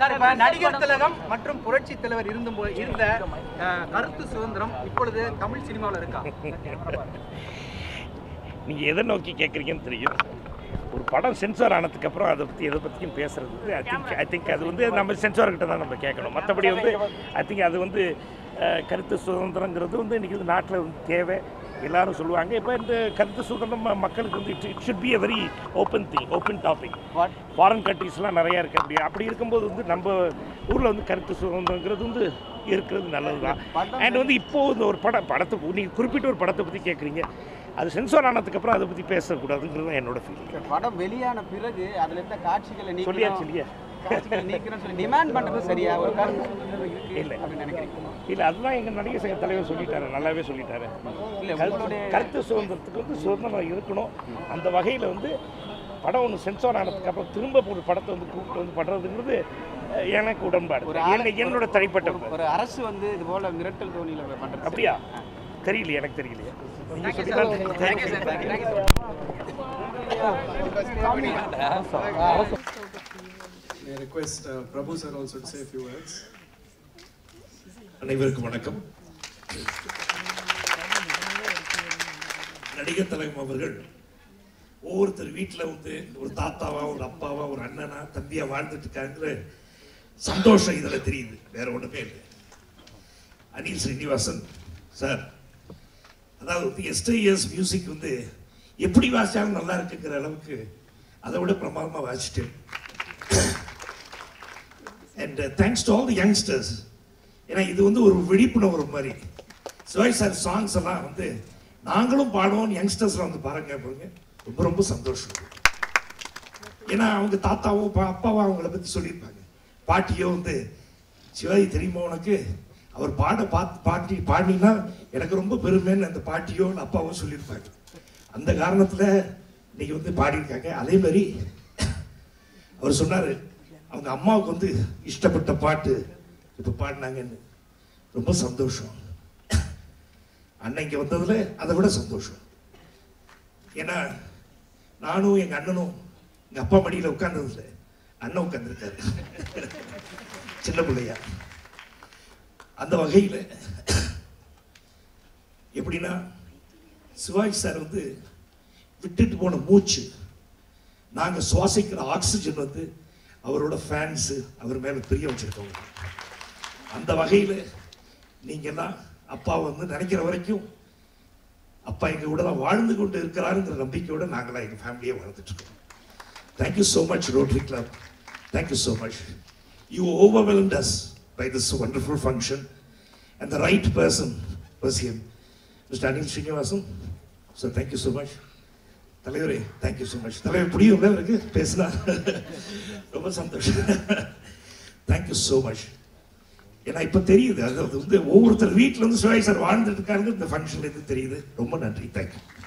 Sir இப்ப நடிகர் திலகம் மற்றும் புரட்சி தலைவர் இருந்த போ- இருந்த அஹ், கருத்து சுதந்திரம் இப்பொழுது தமிழ் சினிமாவில் இருக்கா நீங்கள் எதை நோக்கி கேட்குறீங்கன்னு தெரியும் ஒரு படம் சென்சார் ஆனதுக்கப்புறம் அதை பற்றி எதை பற்றியும் பேசுறது ஐ திங்க் ஐ திங்க் அது வந்து நம்ம சென்சார்கிட்ட தான் நம்ம கேட்கணும் மற்றபடி வந்து ஐ திங்க் அது வந்து அஹ், கருத்து சுதந்திரங்கிறது வந்து இன்றைக்கி வந்து நாட்டில் வந்து தேவை எல்லாரும் சொல்லுவாங்க இப்போ இந்த கருத்து சுதந்திரம் ம- மக்களுக்கு வந்து it it should be a very open thing open topic foreign கண்ட்ரீஸ்லாம் நிறையா இருக்கு அப்படி அப்படி இருக்கும்போது வந்து நம்ம ஊரில் வந்து கருத்து சுதந்திரங்கிறது வந்து இருக்கிறது நல்லது தான் அண்ட் வந்து இப்போ இந்த ஒரு படம் படத்தை நீங்கள் குறிப்பிட்ட ஒரு படத்தை பற்றி கேட்குறீங்க அது சென்சார் ஆனதுக்கப்புறம் அதை பற்றி பேசக்கூடாதுங்கிறது தான் என்னோட ஃபீலிங் படம் வெளியான பிறகு அதுல இருந்த காட்சிகளை சொல்லியாச்சு நீக்கணும் இல்லையா காட்சிகளை நீக்கணும்னு சொல்லி டிமாண்ட் பண்றது சரியா ஒரு கருத்து சுதந்திரம் இருக்கு இல்லை. அப்படின்னு நினைக்கிறீங்க இல்லை அதுதான் எங்கள் நடிகர் சங்க தலைவர் சொல்லிட்டாரு நல்லாவே சொல்லிட்டாரு இல்ல கருத்து உங்களுடைய கருத்து சுதந்திரத்துக்கு வந்து சுதந்திரம் இருக்கணும் அந்த வகையில் வந்து படம் ஒன்று சென்சார் ஆனதுக்கு அப்புறம் திரும்ப ஒரு படத்தை வந்து கூப்பிட்டு வந்து பண்ணுறதுங்கிறது அஹ், எனக்கு உடன்பாடு ஒரு என்ன என்னோட தனிப்பட்ட ஒரு- ஒரு அரசு வந்து இது போல மிரட்டல் தோணியில பண்றது அப்படியா தெரியல எனக்கு தெரியலையே நீங்க சொல்லிதான் தெரியும். Thank you. May I request uh, Prabhu sir also to say a few words? அனைவருக்கும் வணக்கம் நடிகர் தலைவர் அவர்கள் ஒவ்வொருத்தர் வீட்டில் வந்து ஒரு தாத்தாவா ஒரு அப்பாவா ஒரு அண்ணனா தம்பியா வாழ்ந்துட்டு இருக்காங்கிற சந்தோஷம் இதில் தெரியுது வேற ஒன்றுமே இல்லை அனில் ஸ்ரீனிவாசன் சார் அதாவது வந்து எஸ்டிஎஸ் மியூசிக் வந்து எப்படி வாசிச்சாலும் நல்லா இருக்குங்கிற அளவுக்கு அதை விட பிரமாதமாக வாசிச்சிட்டேன் and thanks to all the youngsters ஏன்னா இது வந்து ஒரு விழிப்புணர்வு மாதிரி சிவாஜி சார் சாங்ஸ் எல்லாம் வந்து நாங்களும் பாடுவோம் யங்ஸ்டர்ஸ்லாம் வந்து பாருங்க பாருங்க ரொம்ப ரொம்ப சந்தோஷம் ஏன்னா அவங்க தாத்தாவோ பா- அப்பாவோ அவங்கள பற்றி சொல்லியிருப்பாங்க பாட்டியோ வந்து சிவாஜி தெரியுமா உனக்கு அவர் பாட பார்த்து பாட்டி பாடினா எனக்கு ரொம்ப பெருமைன்னு அந்த பாட்டியோ இல்லை அப்பாவோ சொல்லியிருப்பாங்க அந்த காரணத்தில் இன்னைக்கு வந்து பாடியிருக்காங்க அதே மாதிரி அவர் சொன்னார் அவங்க அம்மாவுக்கு வந்து இஷ்டப்பட்ட பாட்டு இப்போ பாடினாங்கன்னு ரொம்ப சந்தோஷம் அண்ணன் இங்கே வந்ததுல அதை விட சந்தோஷம் ஏன்னா நானும் எங்கள் அண்ணனும் எங்கள் அப்பா மடியில் உட்கார்ந்ததில்ல அண்ணன் உட்காந்துருக்காரு சின்ன பிள்ளையா அந்த வகையில் எப்படின்னா சிவாஜி சார் வந்து விட்டுட்டு போன மூச்சு நாங்கள் சுவாசிக்கிற ஆக்சிஜன் வந்து அவரோட ஃபேன்ஸு அவர் மேலே பிரிய வச்சிருக்கவங்க அந்த வகையில் நீங்கள்லாம் அப்பா வந்து நினைக்கிற வரைக்கும் அப்பா எங்கள் கூட தான் வாழ்ந்து கொண்டு இருக்கிறாருங்கிற நம்பிக்கையோட நாங்களாம் எங்கள் ஃபேமிலியே வாழ்ந்துட்டு இருக்கோம் thank you so much Rotary Club thank you so much you overwhelmed us by this wonderful function and the right person was him Mr. Anil Srinivasan so thank you so much தலைவரே தேங்க்யூ ஸோ மச் தலைவர் புரியும் இருக்கு பேசினா ரொம்ப சந்தோஷம் thank you so much ஏன்னா இப்போ தெரியுது அது அது வந்து ஒவ்வொருத்தர் வீட்டில் வந்து சிவாஜி சார் வாழ்ந்துட்டு இருக்காங்க இந்த ஃபங்க்ஷன் இது தெரியுது ரொம்ப நன்றி தேங்க்யூ